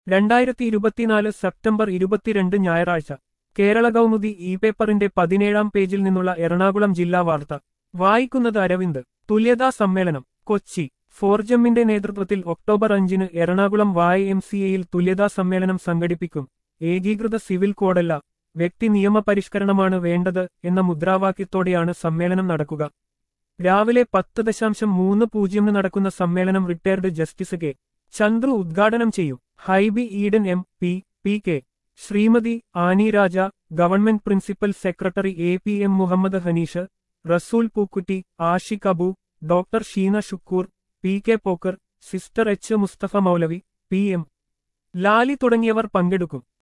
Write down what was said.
രണ്ടായിരത്തി ഇരുപത്തിനാല് സെപ്റ്റംബർ ഇരുപത്തിരണ്ട് ഞായറാഴ്ച കേരള കൗമുദി ഇ പേപ്പറിന്റെ പതിനേഴാം പേജിൽ നിന്നുള്ള എറണാകുളം ജില്ലാ വാർത്ത വായിക്കുന്നത് അരവിന്ദ് തുല്യതാ സമ്മേളനം കൊച്ചി ഫോർജമ്മിന്റെ നേതൃത്വത്തിൽ ഒക്ടോബർ അഞ്ചിന് എറണാകുളം വായ് എം സി എയിൽ തുല്യതാ സമ്മേളനം സംഘടിപ്പിക്കും ഏകീകൃത സിവിൽ കോഡല്ല വ്യക്തി നിയമപരിഷ്കരണമാണ് വേണ്ടത് എന്ന മുദ്രാവാക്യത്തോടെയാണ് സമ്മേളനം നടക്കുക രാവിലെ പത്ത് ദശാംശം മൂന്ന് പൂജ്യമിന് നടക്കുന്ന സമ്മേളനം റിട്ടയർഡ് ജസ്റ്റിസ് കെ ചന്ദ്രു ഉദ്ഘാടനം ചെയ്യും Hibi Eden M P P K Sreemathi Annie Raja government principal secretary A P M Muhammad Hanish Rasool Pookkutty Ashiq Abu doctor Sheena Shukkur P K Pokker sister H Musthafa Moulavi P M Lali തുടങ്ങിയവർ പങ്കെടുക്കും